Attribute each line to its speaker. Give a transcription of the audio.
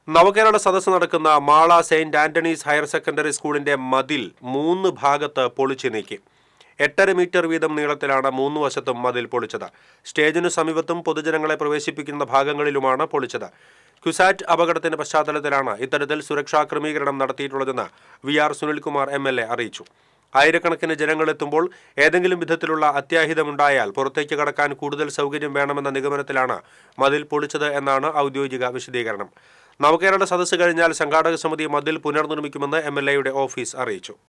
Speaker 1: നവകേരള സദസ്സ് നടക്കുന്ന Mala saint Antony's higher secondary സ്കൂളിന്റെ മതിൽ മൂന്ന് ഭാഗത്ത് പൊളിച്ചു നീക്കി എട്ടര മീറ്റർ വീതം നീളത്തിലാണ് മൂന്ന് വശത്തും മതിൽ പൊളിച്ചത് സ്റ്റേജിനു സമീപത്തും പൊതുജനങ്ങളെ പ്രവേശിപ്പിക്കുന്ന ഭാഗങ്ങളിലുമാണ് പൊളിച്ചത് ക്യുസാറ്റ് അപകടത്തിന്റെ പശ്ചാത്തലത്തിലാണ് ഇത്തരത്തിൽ സുരക്ഷാ ക്രമീകരണം നടത്തിയിട്ടുള്ളതെന്ന് V R Sunilkumar M L A അറിയിച്ചു ആയിരക്കണക്കിന് ജനങ്ങളെത്തുമ്പോൾ ഏതെങ്കിലും വിധത്തിലുള്ള അത്യാഹിതമുണ്ടായാൽ പുറത്തേക്ക് കടക്കാൻ കൂടുതൽ സൗകര്യം വേണമെന്ന നിഗമനത്തിലാണ് മതിൽ പൊളിച്ചത് എന്നാണ് ഔദ്യോഗിക വിശദീകരണം നവകേരള സദസ്സ് കഴിഞ്ഞാൽ സംഘാടക സമിതി മതിൽ പുനർനിർമ്മിക്കുമെന്ന് എം എൽ എയുടെ ഓഫീസ് അറിയിച്ചു